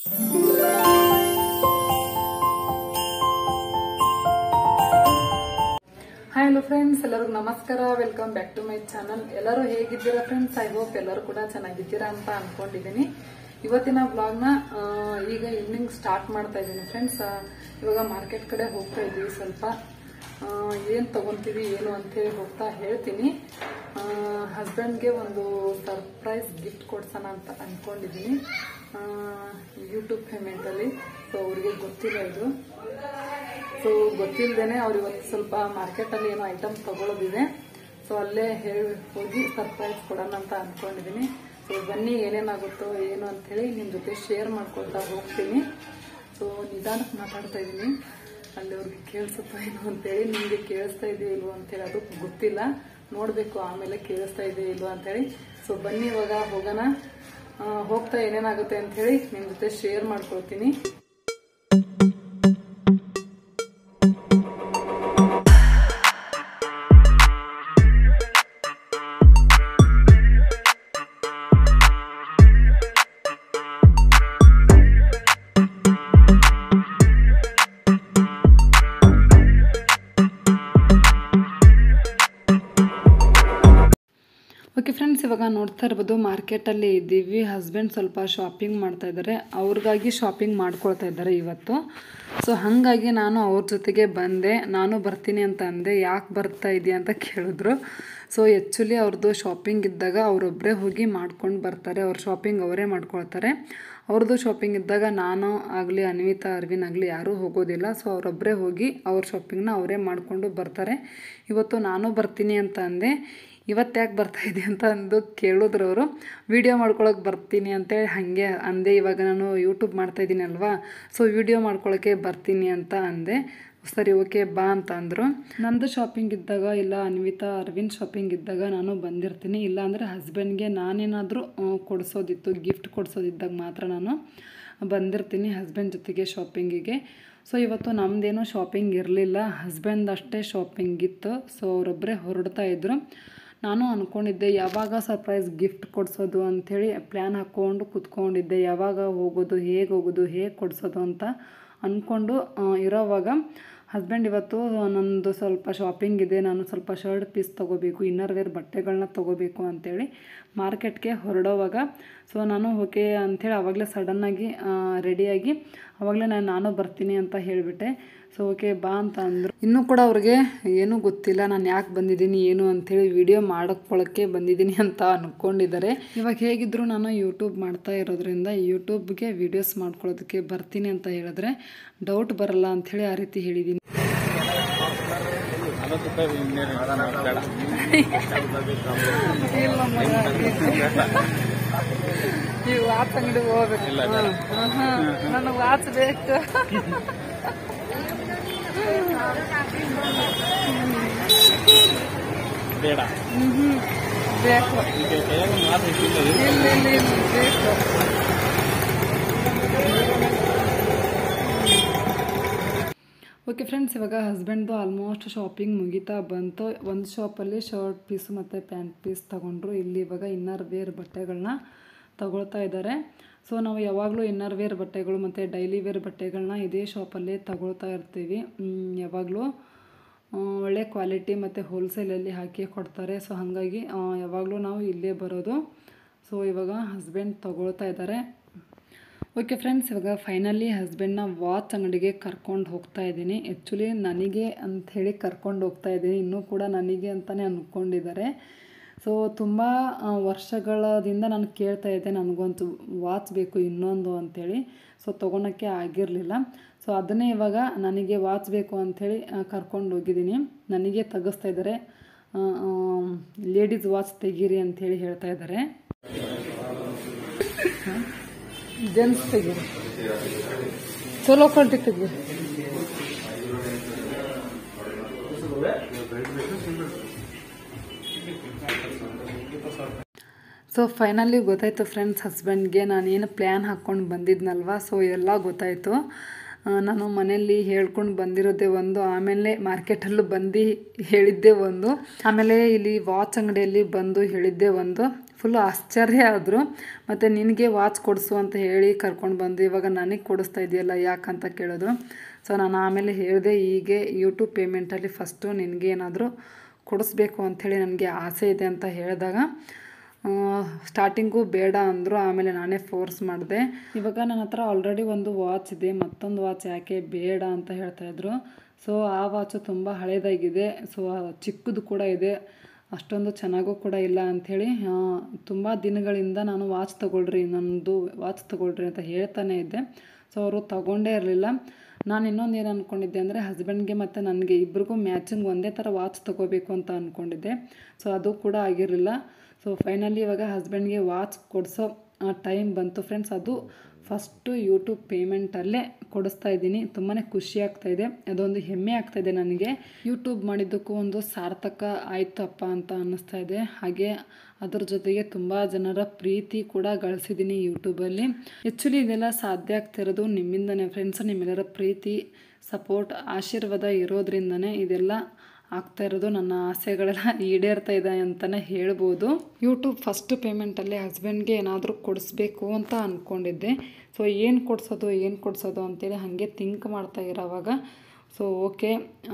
Hi hello friends ಎಲ್ಲರಿಗೂ ನಮಸ್ಕಾರ welcome back to my channel ಎಲ್ಲರೂ ಹೇಗಿದ್ದೀರಾ ಫ್ರೆಂಡ್ಸ್ ಐ ಹೋಪ್ ಎಲ್ಲರೂ ಕೂಡ ಚೆನ್ನಾಗಿದ್ದೀರಾ ಅಂತ ಅನ್ಕೊಂಡಿದ್ದೀನಿ ಇವತ್ತಿನ ಬ್ಲಾಗ್ನ ಈಗ ಈವ್ನಿಂಗ್ ಸ್ಟಾರ್ಟ್ ಮಾಡ್ತಾ ಇದ್ದೀನಿ ಫ್ರೆಂಡ್ಸ್ ಇವಾಗ ಮಾರ್ಕೆಟ್ ಕಡೆ ಹೋಗ್ತಾ ಇದ್ದೀವಿ ಸ್ವಲ್ಪ ಆ, ಏನ್ ತಗೊಂತೀವಿ ಏನು ಅಂತೇಳಿ ಹೋಗ್ತಾ ಹೇಳ್ತೀನಿ ಹಸ್ಬೆಂಡ್ಗೆ ಒಂದು ಸರ್ಪ್ರೈಸ್ ಗಿಫ್ಟ್ ಕೊಡ್ಸೋಣ ಅಂತ ಅನ್ಕೊಂಡಿದ್ದೀನಿ ಯೂಟ್ಯೂಬ್ ಪೇಮೆಂಟಲ್ಲಿ ಸೊ ಅವ್ರಿಗೆ ಗೊತ್ತಿಲ್ಲ ಇದು ಸೊ ಗೊತ್ತಿಲ್ಲದೇನೆ ಅವ್ರು ಇವತ್ತು ಸ್ವಲ್ಪ ಮಾರ್ಕೆಟ್ ಅಲ್ಲಿ ಏನೋ ಐಟಮ್ ತಗೊಳ್ಳೋದಿದೆ ಸೊ ಅಲ್ಲೇ ಹೇಳಿ ಹೋಗಿ ಸರ್ಪ್ರೈಸ್ ಕೊಡೋಣ ಅಂತ ಅನ್ಕೊಂಡಿದೀನಿ ಸೊ ಬನ್ನಿ ಏನೇನಾಗುತ್ತೋ ಏನು ಅಂತ ಹೇಳಿ ನಿಮ್ ಜೊತೆ ಶೇರ್ ಮಾಡ್ಕೊಳ್ತಾ ಹೋಗ್ತೀನಿ ಸೊ ನಿಧಾನಕ್ಕೆ ಮಾತಾಡ್ತಾ ಇದೀನಿ ಅಲ್ಲಿ ಅವ್ರಿಗೆ ಕೇಳಿಸುತ್ತಾ ಇಲ್ವೋ ಅಂತೇಳಿ ನಿಮ್ಗೆ ಕೇಳಿಸ್ತಾ ಇದೆಯೋ ಇಲ್ವೋ ಅಂತೇಳಿ ಅದು ಗೊತ್ತಿಲ್ಲ ನೋಡ್ಬೇಕು ಆಮೇಲೆ ಕೇಳಿಸ್ತಾ ಇದೆಯೋ ಇಲ್ವೋ ಅಂತೇಳಿ ಸೊ ಬನ್ನಿ ಇವಾಗ ಹೋಗೋಣ ಆ, ಹೋಗ್ತಾ ಏನೇನಾಗುತ್ತೆ ಅಂತ ಹೇಳಿ ನಿಮ್ ಜೊತೆ ಶೇರ್ ಮಾಡ್ಕೊಳ್ತೀನಿ ಓಕೆ ಫ್ರೆಂಡ್ಸ್ ಇವಾಗ ನೋಡ್ತಾ ಇರ್ಬೋದು ಮಾರ್ಕೆಟಲ್ಲಿ ಇದ್ದೀವಿ ಹಸ್ಬೆಂಡ್ ಸ್ವಲ್ಪ ಶಾಪಿಂಗ್ ಮಾಡ್ತಾ ಇದ್ದಾರೆ ಅವ್ರಿಗಾಗಿ ಶಾಪಿಂಗ್ ಮಾಡ್ಕೊಳ್ತಾ ಇದ್ದಾರೆ ಇವತ್ತು ಸೊ ಹಾಗಾಗಿ ನಾನು ಅವ್ರ ಜೊತೆಗೆ ಬಂದೆ ನಾನು ಬರ್ತೀನಿ ಅಂತ ಅಂದೆ ಯಾಕೆ ಬರ್ತಾ ಇದೆಯಾ ಅಂತ ಕೇಳಿದ್ರು ಸೊ ಆ್ಯಕ್ಚುಲಿ ಅವ್ರದ್ದು ಶಾಪಿಂಗ್ ಇದ್ದಾಗ ಅವರೊಬ್ಬರೇ ಹೋಗಿ ಮಾಡ್ಕೊಂಡು ಬರ್ತಾರೆ ಅವ್ರ ಶಾಪಿಂಗ್ ಅವರೇ ಮಾಡ್ಕೊಳ್ತಾರೆ ಅವ್ರದ್ದು ಶಾಪಿಂಗ್ ಇದ್ದಾಗ ನಾನು ಆಗಲಿ ಅನ್ವಿತಾ ಅರ್ವಿನ್ ಆಗಲಿ ಯಾರೂ ಹೋಗೋದಿಲ್ಲ ಸೊ ಅವರೊಬ್ಬರೇ ಹೋಗಿ ಅವ್ರ ಶಾಪಿಂಗ್ನ ಅವರೇ ಮಾಡಿಕೊಂಡು ಬರ್ತಾರೆ ಇವತ್ತು ನಾನು ಬರ್ತೀನಿ ಅಂತ ಅಂದೆ ಇವತ್ತು ಯಾಕೆ ಬರ್ತಾ ಇದೆ ಅಂತ ಅಂದು ಕೇಳಿದ್ರು ಅವರು ವಿಡಿಯೋ ಮಾಡ್ಕೊಳಕ್ಕೆ ಬರ್ತೀನಿ ಅಂತೇಳಿ ಹಾಗೆ ಅಂದೆ ಇವಾಗ ನಾನು ಯೂಟ್ಯೂಬ್ ಮಾಡ್ತಾ ಇದ್ದೀನಿ ಅಲ್ವಾ ಸೊ ವಿಡಿಯೋ ಮಾಡ್ಕೊಳಕ್ಕೆ ಬರ್ತೀನಿ ಅಂತ ಅಂದೆ ಸರಿ ಓಕೆ ಬಾ ಅಂತ ಅಂದರು ನಂದು ಶಾಪಿಂಗ್ ಇದ್ದಾಗ ಇಲ್ಲ ಅನ್ವಿತಾ ಅರವಿಂದ್ ಶಾಪಿಂಗ್ ಇದ್ದಾಗ ನಾನು ಬಂದಿರ್ತೀನಿ ಇಲ್ಲ ಅಂದರೆ ಹಸ್ಬೆಂಡ್ಗೆ ನಾನೇನಾದರೂ ಕೊಡಿಸೋದಿತ್ತು ಗಿಫ್ಟ್ ಕೊಡಿಸೋದಿದ್ದಾಗ ಮಾತ್ರ ನಾನು ಬಂದಿರ್ತೀನಿ ಹಸ್ಬೆಂಡ್ ಜೊತೆಗೆ ಶಾಪಿಂಗಿಗೆ ಸೊ ಇವತ್ತು ನಮ್ಮದೇನೋ ಶಾಪಿಂಗ್ ಇರಲಿಲ್ಲ ಹಸ್ಬೆಂಡ್ ಅಷ್ಟೇ ಶಾಪಿಂಗ್ ಇತ್ತು ಸೊ ಅವರೊಬ್ಬರೇ ಹೊರಡ್ತಾ ಇದ್ರು ನಾನು ಅಂದ್ಕೊಂಡಿದ್ದೆ ಯಾವಾಗ ಸರ್ಪ್ರೈಸ್ ಗಿಫ್ಟ್ ಕೊಡಿಸೋದು ಅಂಥೇಳಿ ಪ್ಲ್ಯಾನ್ ಹಾಕ್ಕೊಂಡು ಕೂತ್ಕೊಂಡಿದ್ದೆ ಯಾವಾಗ ಹೋಗೋದು ಹೇಗೆ ಹೋಗೋದು ಹೇಗೆ ಕೊಡಿಸೋದು ಅಂತ ಅಂದ್ಕೊಂಡು ಆ, ಇರೋವಾಗ ಹಸ್ಬೆಂಡ್ ಇವತ್ತು ನನ್ನದು ಸ್ವಲ್ಪ ಶಾಪಿಂಗ್ ಇದೆ ನಾನು ಸ್ವಲ್ಪ ಶರ್ಟ್ ಪೀಸ್ ತೊಗೋಬೇಕು ಇನ್ನರ್ ವೇರ್ ಬಟ್ಟೆಗಳನ್ನ ತೊಗೋಬೇಕು ಅಂಥೇಳಿ ಮಾರ್ಕೆಟ್ಗೆ ಹೊರಡೋವಾಗ ಸೊ ನಾನು ಓಕೆ ಅಂಥೇಳಿ ಆವಾಗಲೇ ಸಡನ್ನಾಗಿ ರೆಡಿಯಾಗಿ ಆವಾಗಲೇ ನಾನು ನಾನು ಬರ್ತೀನಿ ಅಂತ ಹೇಳಿಬಿಟ್ಟೆ ಸೊ ಓಕೆ ಬಾ ಅಂತ ಅಂದರು ಇನ್ನೂ ಕೂಡ ಅವ್ರಿಗೆ ಏನೂ ಗೊತ್ತಿಲ್ಲ ನಾನು ಯಾಕೆ ಬಂದಿದ್ದೀನಿ ಏನು ಅಂಥೇಳಿ ವಿಡಿಯೋ ಮಾಡ್ಕೊಳ್ಳೋಕ್ಕೆ ಬಂದಿದ್ದೀನಿ ಅಂತ ಅಂದ್ಕೊಂಡಿದ್ದಾರೆ ಇವಾಗ ಹೇಗಿದ್ರು ನಾನು ಯೂಟ್ಯೂಬ್ ಮಾಡ್ತಾ ಇರೋದ್ರಿಂದ ಯೂಟ್ಯೂಬ್ಗೆ ವಿಡಿಯೋಸ್ ಮಾಡ್ಕೊಳ್ಳೋದಕ್ಕೆ ಬರ್ತೀನಿ ಅಂತ ಹೇಳಿದ್ರೆ ಡೌಟ್ ಬರಲ್ಲ ಅಂಥೇಳಿ ಆ ರೀತಿ ಹೇಳಿದ್ದೀನಿ ನಲವತ್ತು ರೂಪಾಯಿ ಇನ್ನೇನು ಬೇಡ ಈ ವಾಚ್ ಅಂಗಡಿಗೆ ಹೋಗ್ಬೇಕು ನನಗೆ ವಾಚ್ ಬೇಕು ಬೇಡ ಬೇಕು ಈಗ ಕೈಯಾಗ ಮಾತು ಇಟ್ಟಿದ್ದು ಇಲ್ಲ ಇಲ್ಲ ಇಲ್ಲ ಬೇಕು ಓಕೆ ಫ್ರೆಂಡ್ಸ್ ಇವಾಗ ಹಸ್ಬೆಂಡ್ದು ಆಲ್ಮೋಸ್ಟ್ ಶಾಪಿಂಗ್ ಮುಗಿತಾ ಬಂತು ಒಂದು ಶಾಪಲ್ಲಿ ಶರ್ಟ್ ಪೀಸು ಮತ್ತು ಪ್ಯಾಂಟ್ ಪೀಸ್ ತೊಗೊಂಡ್ರು ಇಲ್ಲಿ ಇವಾಗ ಇನ್ನರ್ ವೇರ್ ಬಟ್ಟೆಗಳನ್ನ ತಗೊಳ್ತಾ ಇದ್ದಾರೆ ಸೊ ನಾವು ಯಾವಾಗಲೂ ಇನ್ನರ್ ವೇರ್ ಬಟ್ಟೆಗಳು ಮತ್ತು ಡೈಲಿ ವೇರ್ ಬಟ್ಟೆಗಳನ್ನ ಇದೇ ಶಾಪಲ್ಲೇ ತಗೊಳ್ತಾ ಇರ್ತೀವಿ ಮ್, ಯಾವಾಗಲೂ ಆ, ಒಳ್ಳೆ ಕ್ವಾಲಿಟಿ ಮತ್ತು ಹೋಲ್ಸೇಲಲ್ಲಿ ಹಾಕಿ ಕೊಡ್ತಾರೆ ಸೊ ಹಾಗಾಗಿ ಆ, ಯಾವಾಗಲೂ ನಾವು ಇಲ್ಲೇ ಬರೋದು ಸೊ ಇವಾಗ ಹಸ್ಬೆಂಡ್ ತಗೊಳ್ತಾ ಇದ್ದಾರೆ ಓಕೆ ಫ್ರೆಂಡ್ಸ್ ಇವಾಗ ಫೈನಲಿ ಹಸ್ಬೆಂಡ್ನ ವಾಚ್ ಅಂಗಡಿಗೆ ಕರ್ಕೊಂಡು ಹೋಗ್ತಾ ಇದ್ದೀನಿ ಆ್ಯಕ್ಚುಲಿ ನನಗೆ ಅಂಥೇಳಿ ಕರ್ಕೊಂಡು ಹೋಗ್ತಾ ಇದ್ದೀನಿ ಇನ್ನೂ ಕೂಡ ನನಗೆ ಅಂತಲೇ ಅಂದ್ಕೊಂಡಿದ್ದಾರೆ ಸೊ ತುಂಬ ಆ, ವರ್ಷಗಳದಿಂದ ನಾನು ಕೇಳ್ತಾ ಇದ್ದೆ ನನಗೊಂದು ವಾಚ್ ಬೇಕು ಇನ್ನೊಂದು ಅಂಥೇಳಿ ಸೊ ತೊಗೊಳಕ್ಕೆ ಆಗಿರಲಿಲ್ಲ ಸೊ ಅದನ್ನೇ ಇವಾಗ ನನಗೆ ವಾಚ್ ಬೇಕು ಅಂಥೇಳಿ ಕರ್ಕೊಂಡು ಹೋಗಿದ್ದೀನಿ ನನಗೆ ತೆಗಿಸ್ತಾ ಇದ್ದಾರೆ ಲೇಡೀಸ್ ವಾಚ್ ತೆಗೀರಿ ಅಂಥೇಳಿ ಹೇಳ್ತಾ ಇದ್ದಾರೆ ಜೆಂಟ್ಸ್ ತೆಗೀರಿ ಚಲೋ ಕ್ವಾಲಿಟಿ ತೆಗೀರಿ ಸೊ ಫೈನಲಿ ಗೊತ್ತಾಯಿತು ಫ್ರೆಂಡ್ಸ್ ಹಸ್ಬೆಂಡ್ಗೆ ನಾನೇನು ಪ್ಲ್ಯಾನ್ ಹಾಕ್ಕೊಂಡು ಬಂದಿದ್ನಲ್ವ ಸೊ ಎಲ್ಲ ಗೊತ್ತಾಯಿತು ಆ, ನಾನು ಮನೆಯಲ್ಲಿ ಹೇಳ್ಕೊಂಡು ಬಂದಿರೋದೇ ಒಂದು ಆಮೇಲೆ ಮಾರ್ಕೆಟಲ್ಲೂ ಬಂದು ಹೇಳಿದ್ದೇ ಒಂದು ಆಮೇಲೆ ಇಲ್ಲಿ ವಾಚ್ ಅಂಗಡಿಯಲ್ಲಿ ಬಂದು ಹೇಳಿದ್ದೇ ಒಂದು ಫುಲ್ ಆಶ್ಚರ್ಯ ಆದರು ಮತ್ತು ನಿನಗೆ ವಾಚ್ ಕೊಡಿಸು ಅಂತ ಹೇಳಿ ಕರ್ಕೊಂಡು ಬಂದು ಇವಾಗ ನನಗೆ ಕೊಡಿಸ್ತಾ ಇದೆಯಲ್ಲ ಯಾಕಂತ ಕೇಳಿದ್ರು ಸೊ ನಾನು ಆಮೇಲೆ ಹೇಳಿದೆ ಹೀಗೆ ಯೂಟ್ಯೂಬ್ ಪೇಮೆಂಟಲ್ಲಿ ಫಸ್ಟು ನಿನಗೆ ಏನಾದರೂ ಕೊಡಿಸ್ಬೇಕು ಅಂಥೇಳಿ ನನಗೆ ಆಸೆ ಇದೆ ಅಂತ ಹೇಳಿದಾಗ ಸ್ಟಾರ್ಟಿಂಗು ಬೇಡ ಅಂದರು ಆಮೇಲೆ ನಾನೇ ಫೋರ್ಸ್ ಮಾಡಿದೆ ಇವಾಗ ನನ್ನ ಹತ್ರ ಆಲ್ರೆಡಿ ಒಂದು ವಾಚ್ ಇದೆ ಮತ್ತೊಂದು ವಾಚ್ ಯಾಕೆ ಬೇಡ ಅಂತ ಹೇಳ್ತಾಯಿದ್ರು ಸೊ ಆ ವಾಚು ತುಂಬ ಹಳೇದಾಗಿದೆ ಸೊ ಚಿಕ್ಕದು ಕೂಡ ಇದೆ ಅಷ್ಟೊಂದು ಚೆನ್ನಾಗೂ ಕೂಡ ಇಲ್ಲ ಅಂಥೇಳಿ ತುಂಬ ದಿನಗಳಿಂದ ನಾನು ವಾಚ್ ತೊಗೊಳ್ರಿ ನನ್ನದು ವಾಚ್ ತೊಗೊಳ್ರಿ ಅಂತ ಹೇಳ್ತಾನೆ ಇದ್ದೆ ಸೊ ಅವರು ತಗೊಂಡೇ ಇರಲಿಲ್ಲ ನಾನು ಇನ್ನೊಂದು ಏನು ಅಂದ್ಕೊಂಡಿದ್ದೆ ಅಂದರೆ ಹಸ್ಬೆಂಡ್ಗೆ ಮತ್ತು ನನಗೆ ಇಬ್ರಿಗೂ ಮ್ಯಾಚಿಂಗ್ ಒಂದೇ ಥರ ವಾಚ್ ತೊಗೋಬೇಕು ಅಂತ ಅಂದ್ಕೊಂಡಿದ್ದೆ ಸೊ ಅದು ಕೂಡ ಆಗಿರಲಿಲ್ಲ ಸೊ ಫೈನಲಿ ಇವಾಗ ಹಸ್ಬೆಂಡ್ಗೆ ವಾಚ್ ಕೊಡಿಸೋ ಟೈಮ್ ಬಂತು ಫ್ರೆಂಡ್ಸ್ ಅದು ಫಸ್ಟು ಯೂಟ್ಯೂಬ್ ಪೇಮೆಂಟಲ್ಲೇ ಕೊಡಿಸ್ತಾ ಇದ್ದೀನಿ ತುಂಬಾ ಖುಷಿ ಆಗ್ತಾಯಿದೆ ಅದೊಂದು ಹೆಮ್ಮೆ ಆಗ್ತಾಯಿದೆ ನನಗೆ ಯೂಟ್ಯೂಬ್ ಮಾಡಿದ್ದಕ್ಕೂ ಒಂದು ಸಾರ್ಥಕ ಆಯ್ತಪ್ಪ ಅಂತ ಅನ್ನಿಸ್ತಾ ಇದೆ ಹಾಗೆ ಅದ್ರ ಜೊತೆಗೆ ತುಂಬ ಜನರ ಪ್ರೀತಿ ಕೂಡ ಗಳಿಸಿದ್ದೀನಿ ಯೂಟ್ಯೂಬಲ್ಲಿ ಆ್ಯಕ್ಚುಲಿ ಇದೆಲ್ಲ ಸಾಧ್ಯ ಆಗ್ತಿರೋದು ನಿಮ್ಮಿಂದನೇ ಫ್ರೆಂಡ್ಸ್ ನಿಮ್ಮೆಲ್ಲರ ಪ್ರೀತಿ ಸಪೋರ್ಟ್ ಆಶೀರ್ವಾದ ಇರೋದ್ರಿಂದನೇ ಇದೆಲ್ಲ ಆಗ್ತಾ ಇರೋದು ನನ್ನ ಆಸೆಗಳೆಲ್ಲ ಈಡೇರ್ತಾ ಇದೆ ಅಂತಲೇ ಹೇಳ್ಬೋದು ಯೂಟ್ಯೂಬ್ ಫಸ್ಟ್ ಪೇಮೆಂಟಲ್ಲಿ ಹಸ್ಬೆಂಡ್ಗೆ ಏನಾದರೂ ಕೊಡಿಸ್ಬೇಕು ಅಂತ ಅಂದ್ಕೊಂಡಿದ್ದೆ ಸೊ ಏನು ಕೊಡಿಸೋದು ಏನು ಕೊಡಿಸೋದು ಅಂತೇಳಿ ಹಾಗೆ ಥಿಂಕ್ ಮಾಡ್ತಾ ಇರೋವಾಗ ಸೊ ಓಕೆ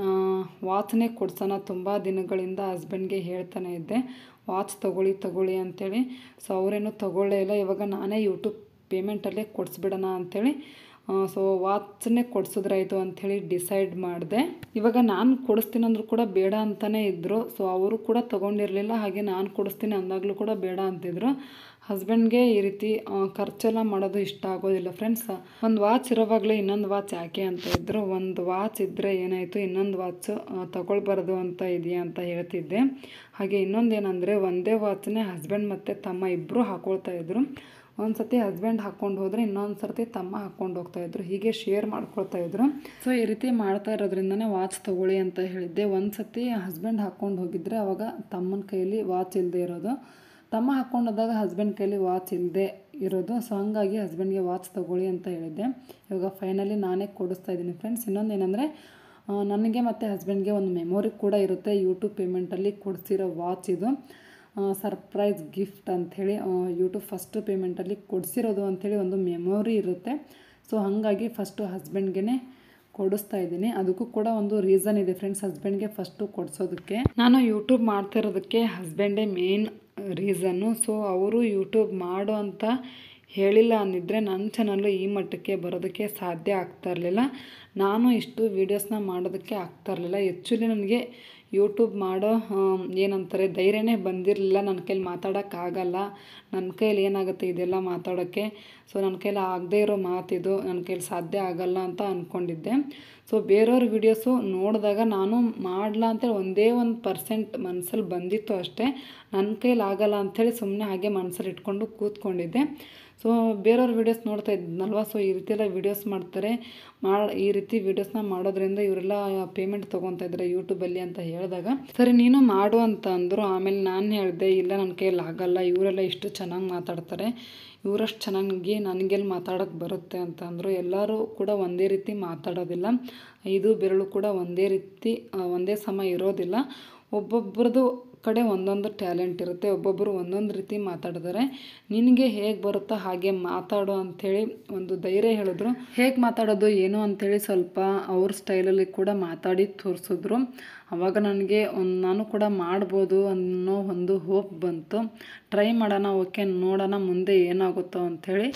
ವಾಚ್ನೇ ಕೊಡ್ಸೋಣ ತುಂಬ ದಿನಗಳಿಂದ ಹಸ್ಬೆಂಡ್ಗೆ ಹೇಳ್ತಾನೆ ಇದ್ದೆ ವಾಚ್ ತೊಗೊಳ್ಳಿ ತೊಗೊಳ್ಳಿ ಅಂಥೇಳಿ ಸೊ ಅವರೇನು ತೊಗೊಳ್ಳೇ ಇಲ್ಲ ಇವಾಗ ನಾನೇ ಯೂಟ್ಯೂಬ್ ಪೇಮೆಂಟಲ್ಲೇ ಕೊಡಿಸ್ಬಿಡೋಣ ಅಂಥೇಳಿ ಸೊ ವಾಚನ್ನೇ ಕೊಡಿಸಿದ್ರಾಯ್ತು ಅಂಥೇಳಿ ಡಿಸೈಡ್ ಮಾಡಿದೆ ಇವಾಗ ನಾನು ಕೊಡಿಸ್ತೀನಿ ಅಂದರೂ ಕೂಡ ಬೇಡ ಅಂತಲೇ ಇದ್ದರು ಸೊ ಅವರು ಕೂಡ ತೊಗೊಂಡಿರಲಿಲ್ಲ ಹಾಗೆ ನಾನು ಕೊಡಿಸ್ತೀನಿ ಅಂದಾಗಲೂ ಕೂಡ ಬೇಡ ಅಂತಿದ್ರು ಹಸ್ಬೆಂಡ್ಗೆ ಈ ರೀತಿ ಖರ್ಚೆಲ್ಲ ಮಾಡೋದು ಇಷ್ಟ ಆಗೋದಿಲ್ಲ ಫ್ರೆಂಡ್ಸ್ ಒಂದು ವಾಚ್ ಇರೋವಾಗಲೇ ಇನ್ನೊಂದು ವಾಚ್ ಯಾಕೆ ಅಂತ ಇದ್ದರು ಒಂದು ವಾಚ್ ಇದ್ದರೆ ಏನಾಯಿತು ಇನ್ನೊಂದು ವಾಚ್ ತಗೊಳ್ಬಾರ್ದು ಅಂತ ಇದೆಯಾ ಅಂತ ಹೇಳ್ತಿದ್ದೆ ಹಾಗೆ ಇನ್ನೊಂದೇನೆಂದರೆ ಒಂದೇ ವಾಚ್ನೇ ಹಸ್ಬೆಂಡ್ ಮತ್ತು ತಮ್ಮ ಇಬ್ಬರು ಹಾಕ್ಕೊಳ್ತಾ ಇದ್ರು ಒಂದು ಸತಿ ಹಸ್ಬೆಂಡ್ ಹಾಕ್ಕೊಂಡು ಹೋದರೆ ಇನ್ನೊಂದು ಸರ್ತಿ ತಮ್ಮ ಹಾಕ್ಕೊಂಡು ಹೋಗ್ತಾಯಿದ್ರು ಹೀಗೆ ಶೇರ್ ಮಾಡ್ಕೊಳ್ತಾ ಇದ್ರು ಸೊ ಈ ರೀತಿ ಮಾಡ್ತಾ ಇರೋದ್ರಿಂದನೇ ವಾಚ್ ತೊಗೊಳ್ಳಿ ಅಂತ ಹೇಳಿದ್ದೆ ಒಂದು ಸತಿ ಹಸ್ಬೆಂಡ್ ಹಾಕ್ಕೊಂಡು ಹೋಗಿದ್ರೆ ಅವಾಗ ತಮ್ಮನ ಕೈಯಲ್ಲಿ ವಾಚ್ ಇಲ್ಲದೆ ಇರೋದು ತಮ್ಮ ಹಾಕ್ಕೊಂಡು ಹೋದಾಗ ಹಸ್ಬೆಂಡ್ ಕೈಲಿ ವಾಚ್ ಇಲ್ಲದೆ ಇರೋದು ಸೊ ಹಂಗಾಗಿ ಹಸ್ಬೆಂಡ್ಗೆ ವಾಚ್ ತೊಗೊಳ್ಳಿ ಅಂತ ಹೇಳಿದ್ದೆ ಇವಾಗ ಫೈನಲಿ ನಾನೇ ಕೊಡಿಸ್ತಾ ಇದ್ದೀನಿ ಫ್ರೆಂಡ್ಸ್ ಇನ್ನೊಂದು ಏನಂದರೆ ನನಗೆ ಮತ್ತು ಹಸ್ಬೆಂಡ್ಗೆ ಒಂದು ಮೆಮೊರಿ ಕೂಡ ಇರುತ್ತೆ ಯೂಟ್ಯೂಬ್ ಪೇಮೆಂಟಲ್ಲಿ ಕೊಡಿಸಿರೋ ವಾಚ್ ಇದು ಸರ್ಪ್ರೈಸ್ ಗಿಫ್ಟ್ ಅಂಥೇಳಿ ಯೂಟ್ಯೂಬ್ ಫಸ್ಟು ಪೇಮೆಂಟಲ್ಲಿ ಕೊಡಿಸಿರೋದು ಅಂಥೇಳಿ ಒಂದು ಮೆಮೊರಿ ಇರುತ್ತೆ ಸೊ ಹಾಗಾಗಿ ಫಸ್ಟು ಹಸ್ಬೆಂಡ್ಗೆ ಕೊಡಿಸ್ತಾ ಇದ್ದೀನಿ ಅದಕ್ಕೂ ಕೂಡ ಒಂದು ರೀಸನ್ ಇದೆ ಫ್ರೆಂಡ್ಸ್ ಹಸ್ಬೆಂಡ್ಗೆ ಫಸ್ಟು ಕೊಡಿಸೋದಕ್ಕೆ ನಾನು ಯೂಟ್ಯೂಬ್ ಮಾಡ್ತಾ ಇರೋದಕ್ಕೆ ಹಸ್ಬೆಂಡೇ ಮೇನ್ ರೀಸನ್ನು ಸೊ ಅವರು ಯೂಟ್ಯೂಬ್ ಮಾಡು ಅಂತ ಹೇಳಿಲ್ಲ ಅಂದಿದ್ರೆ ನನ್ನ ಚಾನಲ್ಲು ಈ ಮಟ್ಟಕ್ಕೆ ಬರೋದಕ್ಕೆ ಸಾಧ್ಯ ಆಗ್ತಾ ಇರಲಿಲ್ಲ ನಾನು ಇಷ್ಟು ವೀಡಿಯೋಸ್ನ ಮಾಡೋದಕ್ಕೆ ಆಗ್ತಾ ಇರಲಿಲ್ಲ ಆ್ಯಕ್ಚುಲಿ ನನಗೆ ಯೂಟ್ಯೂಬ್ ಮಾಡೋ ಏನಂತಾರೆ ಧೈರ್ಯನೇ ಬಂದಿರಲಿಲ್ಲ ನನ್ನ ಕೈಲಿ ಮಾತಾಡೋಕ್ಕಾಗಲ್ಲ ನನ್ನ ಕೈಲಿ ಏನಾಗುತ್ತೆ ಇದೆಲ್ಲ ಮಾತಾಡೋಕ್ಕೆ ಸೊ ನನ್ನ ಕೈಲಿ ಆಗದೇ ಇರೋ ಮಾತಿದು ನನ್ನ ಕೈಲಿ ಸಾಧ್ಯ ಆಗಲ್ಲ ಅಂತ ಅಂದ್ಕೊಂಡಿದ್ದೆ ಸೊ ಬೇರೆಯವ್ರ ವೀಡಿಯೋಸು ನೋಡಿದಾಗ ನಾನು ಮಾಡಲ್ಲ ಅಂತೇಳಿ ಒಂದೇ ಒಂದು ಪರ್ಸೆಂಟ್ ಮನಸ್ಸಲ್ಲಿ ಬಂದಿತ್ತು ಅಷ್ಟೇ ನನ್ನ ಕೈಲಿ ಆಗಲ್ಲ ಅಂಥೇಳಿ ಸುಮ್ಮನೆ ಹಾಗೆ ಮನಸ್ಸಲ್ಲಿ ಇಟ್ಕೊಂಡು ಕೂತ್ಕೊಂಡಿದ್ದೆ ಸೊ ಬೇರೆಯವ್ರ ವೀಡಿಯೋಸ್ ನೋಡ್ತಾ ಇದ್ನಲ್ವ ಸೊ ಈ ರೀತಿ ಎಲ್ಲ ವೀಡಿಯೋಸ್ ಮಾಡ್ತಾರೆ ಮಾಡಿ ಈ ರೀತಿ ವೀಡಿಯೋಸ್ನ ಮಾಡೋದ್ರಿಂದ ಇವರೆಲ್ಲ ಪೇಮೆಂಟ್ ತೊಗೊತಾ ಇದ್ದಾರೆ ಯೂಟ್ಯೂಬಲ್ಲಿ ಅಂತ ಹೇಳಿದಾಗ ಸರಿ ನೀನು ಮಾಡು ಅಂತ ಅಂದರು ಆಮೇಲೆ ನಾನು ಹೇಳಿದೆ ಇಲ್ಲ ನನ್ನ ಕೈಯಲ್ಲಿ ಆಗಲ್ಲ ಇವರೆಲ್ಲ ಇಷ್ಟು ಚೆನ್ನಾಗಿ ಮಾತಾಡ್ತಾರೆ ಇವರಷ್ಟು ಚೆನ್ನಾಗಿ ನನಗೆಲ್ಲಿ ಮಾತಾಡೋಕ್ಕೆ ಬರುತ್ತೆ ಅಂತ ಅಂದರು ಎಲ್ಲರೂ ಕೂಡ ಒಂದೇ ರೀತಿ ಮಾತಾಡೋದಿಲ್ಲ ಐದು ಬೆರಳು ಕೂಡ ಒಂದೇ ರೀತಿ ಒಂದೇ ಸಮ ಇರೋದಿಲ್ಲ ಒಬ್ಬೊಬ್ರದ್ದು ಕಡೆ ಒಂದೊಂದು ಟ್ಯಾಲೆಂಟ್ ಇರುತ್ತೆ ಒಬ್ಬೊಬ್ಬರು ಒಂದೊಂದು ರೀತಿ ಮಾತಾಡ್ತಾರೆ ನಿನಗೆ ಹೇಗೆ ಬರುತ್ತೋ ಹಾಗೆ ಮಾತಾಡು ಅಂಥೇಳಿ ಒಂದು ಧೈರ್ಯ ಹೇಳಿದ್ರು ಹೇಗೆ ಮಾತಾಡೋದು ಏನು ಅಂಥೇಳಿ ಸ್ವಲ್ಪ ಅವ್ರ ಸ್ಟೈಲಲ್ಲಿ ಕೂಡ ಮಾತಾಡಿ ತೋರಿಸಿದ್ರು ಆವಾಗ ನನಗೆ ಒಂದು ನಾನು ಕೂಡ ಮಾಡ್ಬೋದು ಅನ್ನೋ ಒಂದು ಹೋಪ್ ಬಂತು ಟ್ರೈ ಮಾಡೋಣ ಓಕೆ ನೋಡೋಣ ಮುಂದೆ ಏನಾಗುತ್ತೋ ಅಂಥೇಳಿ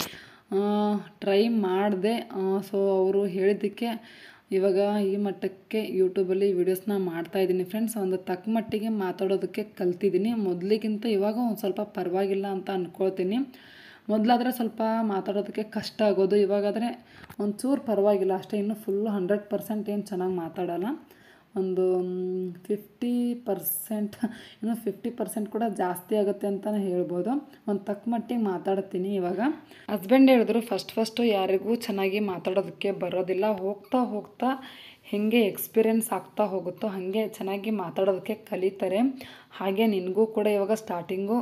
ಟ್ರೈ ಮಾಡಿದೆ ಸೊ ಅವರು ಹೇಳಿದ್ದಕ್ಕೆ ಇವಾಗ ಈ ಮಟ್ಟಕ್ಕೆ ಯೂಟ್ಯೂಬಲ್ಲಿ ವೀಡಿಯೋಸ್ನ ಮಾಡ್ತಾಯಿದ್ದೀನಿ ಫ್ರೆಂಡ್ಸ್ ಒಂದು ತಕ್ಕ ಮಟ್ಟಿಗೆ ಮಾತಾಡೋದಕ್ಕೆ ಕಲ್ತಿದ್ದೀನಿ ಮೊದಲಿಗಿಂತ ಇವಾಗ ಒಂದು ಸ್ವಲ್ಪ ಪರವಾಗಿಲ್ಲ ಅಂತ ಅಂದ್ಕೊಳ್ತೀನಿ ಮೊದಲಾದರೆ ಸ್ವಲ್ಪ ಮಾತಾಡೋದಕ್ಕೆ ಕಷ್ಟ ಆಗೋದು ಇವಾಗಾದರೆ ಒಂಚೂರು ಪರವಾಗಿಲ್ಲ ಅಷ್ಟೇ ಇನ್ನು ಫುಲ್ಲು ಹಂಡ್ರೆಡ್ ಪರ್ಸೆಂಟ್ ಏನು ಚೆನ್ನಾಗಿ ಮಾತಾಡೋಲ್ಲ ಒಂದು ಫಿಫ್ಟಿ ಪರ್ಸೆಂಟ್ ಇನ್ನು ಫಿಫ್ಟಿ ಪರ್ಸೆಂಟ್ ಕೂಡ ಜಾಸ್ತಿ ಆಗುತ್ತೆ ಅಂತಲೇ ಹೇಳ್ಬೋದು ಒಂದು ತಕ್ಕ ಮಟ್ಟಿಗೆ ಮಾತಾಡ್ತೀನಿ ಇವಾಗ ಹಸ್ಬೆಂಡ್ ಹೇಳಿದ್ರು ಫಸ್ಟ್ ಫಸ್ಟು ಯಾರಿಗೂ ಚೆನ್ನಾಗಿ ಮಾತಾಡೋದಕ್ಕೆ ಬರೋದಿಲ್ಲ ಹೋಗ್ತಾ ಹೋಗ್ತಾ ಹೇಗೆ ಎಕ್ಸ್ಪೀರಿಯೆನ್ಸ್ ಆಗ್ತಾ ಹೋಗುತ್ತೋ ಹಾಗೆ ಚೆನ್ನಾಗಿ ಮಾತಾಡೋದಕ್ಕೆ ಕಲಿತಾರೆ ಹಾಗೆ ನಿನಗೂ ಕೂಡ ಇವಾಗ ಸ್ಟಾರ್ಟಿಂಗು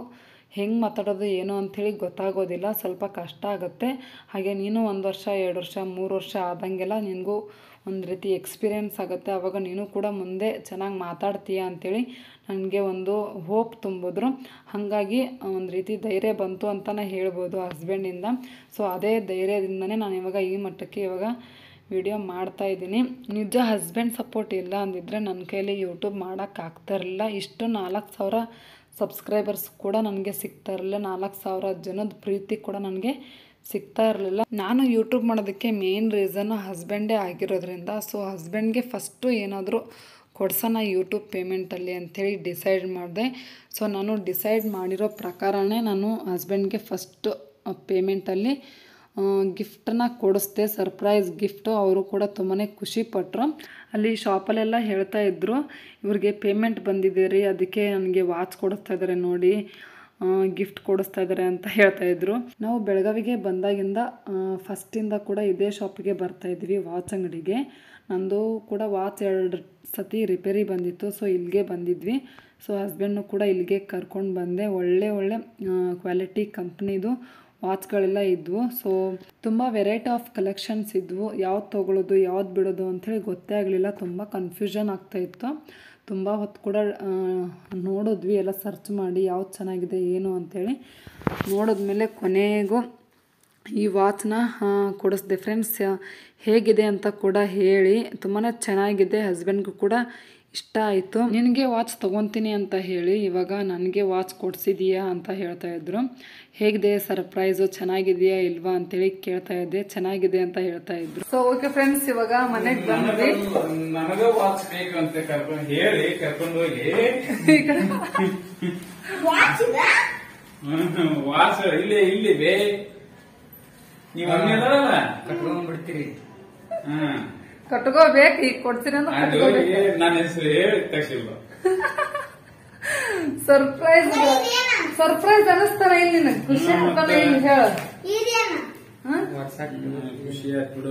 ಹೆಂಗೆ ಮಾತಾಡೋದು ಏನು ಅಂಥೇಳಿ ಗೊತ್ತಾಗೋದಿಲ್ಲ ಸ್ವಲ್ಪ ಕಷ್ಟ ಆಗುತ್ತೆ ಹಾಗೆ ನೀನು ಒಂದು ವರ್ಷ ಎರಡು ವರ್ಷ ಮೂರು ವರ್ಷ ಆದಂಗೆಲ್ಲ ನಿನಗೂ ಒಂದು ರೀತಿ ಎಕ್ಸ್ಪೀರಿಯೆನ್ಸ್ ಆಗುತ್ತೆ ಆವಾಗ ನೀನು ಕೂಡ ಮುಂದೆ ಚೆನ್ನಾಗಿ ಮಾತಾಡ್ತೀಯ ಅಂಥೇಳಿ ನನಗೆ ಒಂದು ಹೋಪ್ ತುಂಬಿದ್ರು ಹಾಗಾಗಿ ಒಂದು ರೀತಿ ಧೈರ್ಯ ಬಂತು ಅಂತಲೇ ಹೇಳ್ಬೋದು ಹಸ್ಬೆಂಡಿಂದ ಸೊ ಅದೇ ಧೈರ್ಯದಿಂದನೇ ನಾನು ಇವಾಗ ಈ ಮಟ್ಟಕ್ಕೆ ಇವಾಗ ವಿಡಿಯೋ ಮಾಡ್ತಾ ಇದ್ದೀನಿ ನಿಜ ಹಸ್ಬೆಂಡ್ ಸಪೋರ್ಟ್ ಇಲ್ಲ ಅಂದಿದ್ರೆ ನನ್ನ ಕೈಲಿ ಯೂಟ್ಯೂಬ್ ಮಾಡೋಕ್ಕಾಗ್ತಾ ಇರಲಿಲ್ಲ ಇಷ್ಟು ನಾಲ್ಕು ಸಾವಿರ ಸಬ್ಸ್ಕ್ರೈಬರ್ಸ್ ಕೂಡ ನನಗೆ ಸಿಗ್ತಾ ಇರಲಿಲ್ಲ ನಾಲ್ಕು ಸಾವಿರ ಜನದ ಪ್ರೀತಿ ಕೂಡ ನನಗೆ ಸಿಗ್ತಾ ಇರಲಿಲ್ಲ ನಾನು ಯೂಟ್ಯೂಬ್ ಮಾಡೋದಕ್ಕೆ ಮೇನ್ ರೀಸನ್ ಹಸ್ಬೆಂಡೇ ಆಗಿರೋದ್ರಿಂದ ಸೊ ಹಸ್ಬೆಂಡ್ಗೆ ಫಸ್ಟು ಏನಾದರೂ ಕೊಡ್ಸೋಣ ಯೂಟ್ಯೂಬ್ ಪೇಮೆಂಟಲ್ಲಿ ಅಂಥೇಳಿ ಡಿಸೈಡ್ ಮಾಡಿದೆ ಸೊ ನಾನು ಡಿಸೈಡ್ ಮಾಡಿರೋ ಪ್ರಕಾರನೇ ನಾನು ಹಸ್ಬೆಂಡ್ಗೆ ಫಸ್ಟ್ ಪೇಮೆಂಟಲ್ಲಿ ಗಿಫ್ಟನ್ನ ಕೊಡಿಸ್ದೆ ಸರ್ಪ್ರೈಸ್ ಗಿಫ್ಟು ಅವರು ಕೂಡ ತುಂಬಾ ಖುಷಿಪಟ್ಟರು ಅಲ್ಲಿ ಶಾಪಲ್ಲೆಲ್ಲ ಹೇಳ್ತಾ ಇದ್ದರು ಇವ್ರಿಗೆ ಪೇಮೆಂಟ್ ಬಂದಿದೆ ರೀ ಅದಕ್ಕೆ ನನಗೆ ವಾಚ್ ಕೊಡಿಸ್ತಾ ಇದ್ದಾರೆ ನೋಡಿ ಗಿಫ್ಟ್ ಕೊಡಿಸ್ತಾ ಇದ್ದಾರೆ ಅಂತ ಹೇಳ್ತಾ ಇದ್ರು ನಾವು ಬೆಳಗಾವಿಗೆ ಬಂದಾಗಿಂದ ಫಸ್ಟಿಂದ ಕೂಡ ಇದೇ ಶಾಪಿಗೆ ಬರ್ತಾ ಇದ್ವಿ ವಾಚ್ ಅಂಗಡಿಗೆ ನಂದು ಕೂಡ ವಾಚ್ ಎರಡು ಸತಿ ರಿಪೇರಿ ಬಂದಿತ್ತು ಸೊ ಇಲ್ಲಿಗೆ ಬಂದಿದ್ವಿ ಸೊ ಹಸ್ಬೆಂಡ್ನು ಕೂಡ ಇಲ್ಲಿಗೆ ಕರ್ಕೊಂಡು ಬಂದೆ ಒಳ್ಳೆ ಒಳ್ಳೆ ಕ್ವಾಲಿಟಿ ಕಂಪ್ನಿದು ವಾಚ್ಗಳೆಲ್ಲ ಇದ್ವು ಸೊ ತುಂಬ ವೆರೈಟಿ ಆಫ್ ಕಲೆಕ್ಷನ್ಸ್ ಇದ್ವು ಯಾವ್ದು ತೊಗೊಳೋದು ಯಾವ್ದು ಬಿಡೋದು ಅಂಥೇಳಿ ಗೊತ್ತೇ ಆಗಲಿಲ್ಲ ತುಂಬ ಕನ್ಫ್ಯೂಷನ್ ಆಗ್ತಾಯಿತ್ತು ತುಂಬ ಹೊತ್ತು ಕೂಡ ಆ, ನೋಡಿದ್ವಿ ಎಲ್ಲ ಸರ್ಚ್ ಮಾಡಿ ಯಾವ್ದು ಚೆನ್ನಾಗಿದೆ ಏನು ಅಂಥೇಳಿ ನೋಡಿದ್ಮೇಲೆ ಕೊನೆಗೂ ಈ ವಾಚ್ನ ಕೊಡಿಸ್ದೆ ಫ್ರೆಂಡ್ಸ್ ಹೇಗಿದೆ ಅಂತ ಕೂಡ ಹೇಳಿ ತುಂಬಾ ಚೆನ್ನಾಗಿದೆ ಹಸ್ಬೆಂಡ್ಗೂ ಕೂಡ ಇಷ್ಟ ಆಯಿತು ನಿನಗೆ ವಾಚ್ ತೊಗೊತೀನಿ ಅಂತ ಹೇಳಿ ಇವಾಗ ನನಗೆ ವಾಚ್ ಕೊಡಿಸಿದೀಯಾ ಅಂತ ಹೇಳ್ತಾ ಇದ್ರು ಹೇಗಿದೆ ಸರ್ಪ್ರೈಸು ಚೆನ್ನಾಗಿದೆಯಾ ಇಲ್ವಾ ಅಂತೇಳಿ ಕೇಳ್ತಾ ಇದ್ದೆ ಚೆನ್ನಾಗಿದೆ ಅಂತ ಹೇಳ್ತಾ ಇದ್ರು ಸೊ ಓಕೆ ಫ್ರೆಂಡ್ಸ್ ಇವಾಗ ಮನೆಗೆ ಬಂದ್ವಿ ನನಗ ವಾಚ್ ಬೇಕು ಅಂತ ಕರ್ಕೊಂಡು ಹೇಳಿ ಕರ್ಕೊಂಡು ಹೋಗಿ ಹ್ಮ್, ವಾಚ್ ಇಲ್ಲಿ ಇಲ್ಲಿ ಬೇ ನೀವು ಹಂಗೇನಲ್ಲ ಕಟ್ಕೊಂಡ್ಬಿಡ್ತೀರಿ ಹ್ಮ್ ಕಟ್ಕೋಬೇಕು ಈಗ ಕೊಡ್ತೀನಿ ಅಂತ ಅದು ಕಟ್ಕೋಬೇಕು ನನ್ನ ಹೆಸರು ಹೇಳಿ ತಕ್ಷಿಲ್ಲ ಸರ್ಪ್ರೈಸ್ ಸರ್ಪ್ರೈಸ್ ಅನಿಸ್ತಾನ ಇಲ್ಲಿ ನಿನಗೆ ಖುಷಿ ಆಗ್ತಾನೆ ಇಲ್ಲಿ ಹೇಳ ಹ್ಮ್? ಖುಷಿ ಆಯ್ತು ಬಿಡು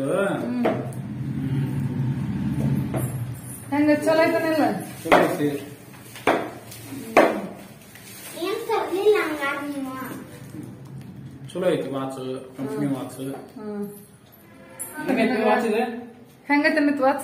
ಹೆಂಗ ಚಲೋ ಐತನಿಲ್ಲ ಚಲೋ ಐತಿ. ಚಲೋ ಐತಿ watch company watch hmm watch ಇದೆ ಹೆಂಗೈತೆ ನಿತ್ ವಾಚ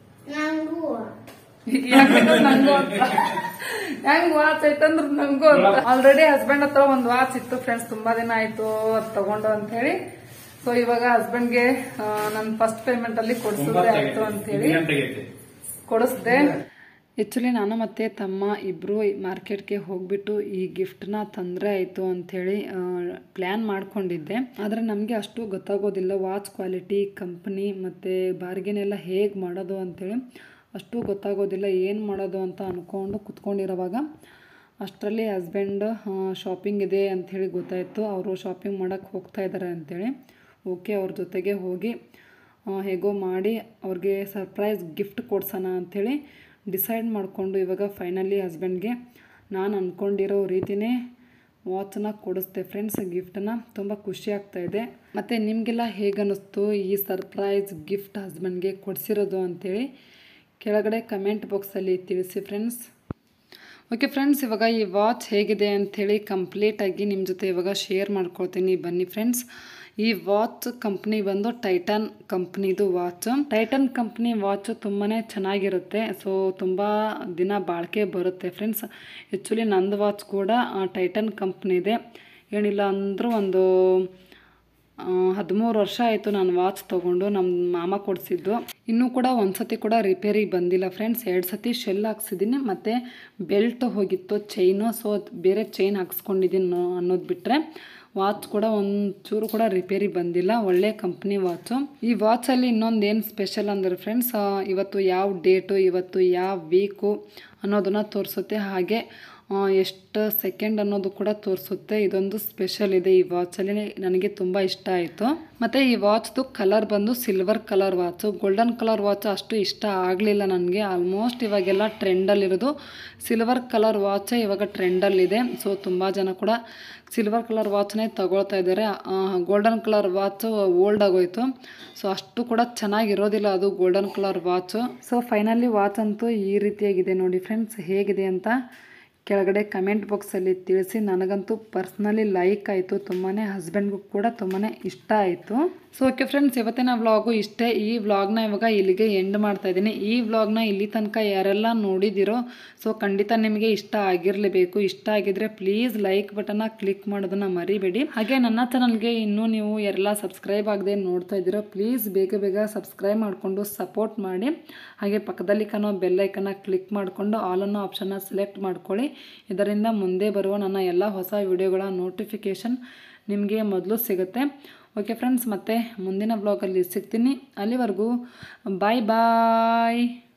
ನಂಗೂ ಅಂತ ಹೆಂಗ್ ವಾಚ್ ಐತಂದ್ರ ನಂಗೂ ಅಂತ ಆಲ್ರೆಡಿ ಹಸ್ಬೆಂಡ್ ಹತ್ರ ಒಂದ್ ವಾಚ್ ಇತ್ತು ಫ್ರೆಂಡ್ಸ್ ತುಂಬಾ ದಿನ ಆಯ್ತು ಅದ್ ತಗೊಂಡು ಅಂತ ಹೇಳಿ ಸೊ ಇವಾಗ ಹಸ್ಬೆಂಡ್ಗೆ ನನ್ ಫಸ್ಟ್ ಪೇಮೆಂಟ್ ಅಲ್ಲಿ ಕೊಡ್ಸಿದ್ರೆ ಆಯ್ತು ಅಂತ ಹೇಳಿ ಗಂಟೆಗೈತಿ ಕೊಡಿಸ್ದೆ ಆ್ಯಕ್ಚುಲಿ ನಾನು ಮತ್ತು ತಮ್ಮ ಇಬ್ಬರು ಮಾರ್ಕೆಟ್ಗೆ ಹೋಗ್ಬಿಟ್ಟು ಈ ಗಿಫ್ಟನ್ನ ತಂದರೆ ಆಯಿತು ಅಂಥೇಳಿ ಪ್ಲ್ಯಾನ್ ಮಾಡ್ಕೊಂಡಿದ್ದೆ ಆದರೆ ನಮಗೆ ಅಷ್ಟು ಗೊತ್ತಾಗೋದಿಲ್ಲ ವಾಚ್ ಕ್ವಾಲಿಟಿ ಕಂಪ್ನಿ ಮತ್ತು ಬಾರ್ಗೇನ್ ಎಲ್ಲ ಹೇಗೆ ಮಾಡೋದು ಅಂಥೇಳಿ ಅಷ್ಟು ಗೊತ್ತಾಗೋದಿಲ್ಲ ಏನು ಮಾಡೋದು ಅಂತ ಅಂದ್ಕೊಂಡು ಕುತ್ಕೊಂಡಿರೋವಾಗ ಅಷ್ಟರಲ್ಲಿ ಹಸ್ಬೆಂಡ್ ಶಾಪಿಂಗ್ ಇದೆ ಅಂಥೇಳಿ ಗೊತ್ತಾಯಿತು ಅವರು ಶಾಪಿಂಗ್ ಮಾಡೋಕ್ಕೆ ಹೋಗ್ತಾ ಇದ್ದಾರೆ ಅಂಥೇಳಿ ಓಕೆ ಅವ್ರ ಜೊತೆಗೆ ಹೋಗಿ ಆ, ಹೇಗೋ ಮಾಡಿ ಅವ್ರಿಗೆ ಸರ್ಪ್ರೈಸ್ ಗಿಫ್ಟ್ ಕೊಡ್ಸೋಣ ಅಂಥೇಳಿ ಡಿಸೈಡ್ ಮಾಡಿಕೊಂಡು ಇವಾಗ ಫೈನಲಿ ಹಸ್ಬೆಂಡ್ಗೆ ನಾನು ಅಂದ್ಕೊಂಡಿರೋ ರೀತಿನೇ ವಾಚನ್ನ ಕೊಡಿಸ್ದೆ ಫ್ರೆಂಡ್ಸ್ ಗಿಫ್ಟನ್ನ ತುಂಬ ಖುಷಿ ಆಗ್ತಾ ಇದೆ ಮತ್ತು ನಿಮಗೆಲ್ಲ ಹೇಗೆ ಅನ್ನಿಸ್ತು ಈ ಸರ್ಪ್ರೈಸ್ ಗಿಫ್ಟ್ ಹಸ್ಬೆಂಡ್ಗೆ ಕೊಡಿಸಿರೋದು ಅಂಥೇಳಿ ಕೆಳಗಡೆ ಕಮೆಂಟ್ ಬಾಕ್ಸಲ್ಲಿ ತಿಳಿಸಿ ಫ್ರೆಂಡ್ಸ್ ಓಕೆ ಫ್ರೆಂಡ್ಸ್ ಇವಾಗ ಈ ವಾಚ್ ಹೇಗಿದೆ ಅಂಥೇಳಿ ಕಂಪ್ಲೀಟಾಗಿ ನಿಮ್ಮ ಜೊತೆ ಇವಾಗ ಶೇರ್ ಮಾಡ್ಕೊಳ್ತೀನಿ ಬನ್ನಿ ಫ್ರೆಂಡ್ಸ್ ಈ ವಾಚ್ ಕಂಪ್ನಿ ಬಂದು ಟೈಟನ್ ಕಂಪ್ನಿದು ವಾಚ್ ಟೈಟನ್ ಕಂಪ್ನಿ ವಾಚ್ ತುಂಬಾ ಚೆನ್ನಾಗಿರುತ್ತೆ ಸೊ ತುಂಬ ದಿನ ಬಾಳಿಕೆ ಬರುತ್ತೆ ಫ್ರೆಂಡ್ಸ್ ಆ್ಯಕ್ಚುಲಿ ನಂದು ವಾಚ್ ಕೂಡ ಟೈಟನ್ ಕಂಪ್ನಿದೆ ಏನಿಲ್ಲ ಅಂದರೂ ಒಂದು ಹದಿಮೂರು ವರ್ಷ ಆಯಿತು ನಾನು ವಾಚ್ ತೊಗೊಂಡು ನಮ್ಮ ಮಾಮ ಕೊಡಿಸಿದ್ದು ಇನ್ನೂ ಕೂಡ ಒಂದು ಸತಿ ಕೂಡ ರಿಪೇರಿ ಬಂದಿಲ್ಲ ಫ್ರೆಂಡ್ಸ್ ಎರಡು ಸತಿ ಶೆಲ್ ಹಾಕ್ಸಿದ್ದೀನಿ ಮತ್ತು ಬೆಲ್ಟ್ ಹೋಗಿತ್ತು ಚೈನು ಸೊ ಬೇರೆ ಚೈನ್ ಹಾಕ್ಸ್ಕೊಂಡಿದ್ದೀನಿ ಅನ್ನೋದು ಬಿಟ್ಟರೆ ವಾಚ್ ಕೂಡ ಒಂದು ಚೂರು ಕೂಡ ರಿಪೇರಿ ಬಂದಿಲ್ಲ ಒಳ್ಳೆ ಕಂಪ್ನಿ ವಾಚು ಈ ವಾಚಲ್ಲಿ ಇನ್ನೊಂದು ಏನು ಸ್ಪೆಷಲ್ ಅಂದರೆ ಫ್ರೆಂಡ್ಸ್ ಇವತ್ತು ಯಾವ ಡೇಟು ಇವತ್ತು ಯಾವ ವೀಕು ಅನ್ನೋದನ್ನು ತೋರಿಸುತ್ತೆ ಹಾಗೆ ಆ, ಎಷ್ಟು ಸೆಕೆಂಡ್ ಅನ್ನೋದು ಕೂಡ ತೋರಿಸುತ್ತೆ ಇದೊಂದು ಸ್ಪೆಷಲ್ ಇದೆ ಈ ವಾಚಲ್ಲಿ ನನಗೆ ತುಂಬ ಇಷ್ಟ ಆಯಿತು ಮತ್ತು ಈ ವಾಚ್ದು ಕಲರ್ ಬಂದು silver colour watch golden colour watch ಅಷ್ಟು ಇಷ್ಟ ಆಗಲಿಲ್ಲ ನನಗೆ ಆಲ್ಮೋಸ್ಟ್ ಇವಾಗೆಲ್ಲ ಟ್ರೆಂಡಲ್ಲಿರೋದು ಸಿಲ್ವರ್ ಕಲರ್ ವಾಚೇ ಇವಾಗ ಟ್ರೆಂಡಲ್ಲಿದೆ ಸೊ ತುಂಬ ಜನ ಕೂಡ ಸಿಲ್ವರ್ ಕಲರ್ ವಾಚ್ನೇ ತಗೊಳ್ತಾ ಇದ್ದಾರೆ ಗೋಲ್ಡನ್ ಕಲರ್ ವಾಚು ಓಲ್ಡ್ ಆಗೋಯ್ತು ಸೊ ಅಷ್ಟು ಕೂಡ ಚೆನ್ನಾಗಿರೋದಿಲ್ಲ ಅದು golden colour watch so finally watch ಅಂತೂ ಈ ರೀತಿಯಾಗಿದೆ ನೋಡಿ ಫ್ರೆಂಡ್ಸ್ ಹೇಗಿದೆ ಅಂತ ಕೆಳಗಡೆ ಕಮೆಂಟ್ ಬಾಕ್ಸಲ್ಲಿ ತಿಳಿಸಿ ನನಗಂತೂ ಪರ್ಸ್ನಲಿ ಲೈಕ್ ಆಯಿತು ತುಂಬಾ ಹಸ್ಬೆಂಡ್ಗೂ ಕೂಡ ತುಂಬಾ ಇಷ್ಟ ಆಯಿತು ಸೊ ಓಕೆ ಫ್ರೆಂಡ್ಸ್ ಇವತ್ತಿನ ವ್ಲಾಗು ಇಷ್ಟೇ ಈ ವ್ಲಾಗ್ನ ಇವಾಗ ಇಲ್ಲಿಗೆ ಎಂಡ್ ಮಾಡ್ತಾ ಇದ್ದೀನಿ ಈ ವ್ಲಾಗ್ನ ಇಲ್ಲಿ ತನಕ ಯಾರೆಲ್ಲ ನೋಡಿದಿರೋ ಸೊ ಖಂಡಿತ ನಿಮಗೆ ಇಷ್ಟ ಆಗಿರಲೇಬೇಕು ಇಷ್ಟ ಆಗಿದ್ರೆ ಪ್ಲೀಸ್ ಲೈಕ್ ಬಟನ್ನ ಕ್ಲಿಕ್ ಮಾಡೋದನ್ನ ಮರಿಬೇಡಿ ಹಾಗೆ ನನ್ನ ಚಾನಲ್ಗೆ ಇನ್ನೂ ನೀವು ಯಾರೆಲ್ಲ ಸಬ್ಸ್ಕ್ರೈಬ್ ಆಗದೆ ನೋಡ್ತಾ ಇದ್ದೀರೋ ಪ್ಲೀಸ್ ಬೇಗ ಬೇಗ ಸಬ್ಸ್ಕ್ರೈಬ್ ಮಾಡಿಕೊಂಡು ಸಪೋರ್ಟ್ ಮಾಡಿ ಹಾಗೆ ಪಕ್ಕದಲ್ಲಿ ಕಾಣೋ ಬೆಲ್ಲೈಕನ್ನ ಕ್ಲಿಕ್ ಮಾಡಿಕೊಂಡು ಆಲ್ ಅನ್ನೋ ಆಪ್ಷನ್ನ ಸೆಲೆಕ್ಟ್ ಮಾಡ್ಕೊಳ್ಳಿ ಇದರಿಂದ ಮುಂದೆ ಬರುವ ನನ್ನ ಎಲ್ಲ ಹೊಸ ವಿಡಿಯೋಗಳ ನೋಟಿಫಿಕೇಷನ್ ನಿಮಗೆ ಮೊದಲು ಸಿಗುತ್ತೆ ಓಕೆ ಫ್ರೆಂಡ್ಸ್ ಮತ್ತೆ ಮುಂದಿನ ಬ್ಲಾಗಲ್ಲಿ ಸಿಗ್ತೀನಿ ಅಲ್ಲಿವರೆಗೂ ಬಾಯ್ ಬಾಯ್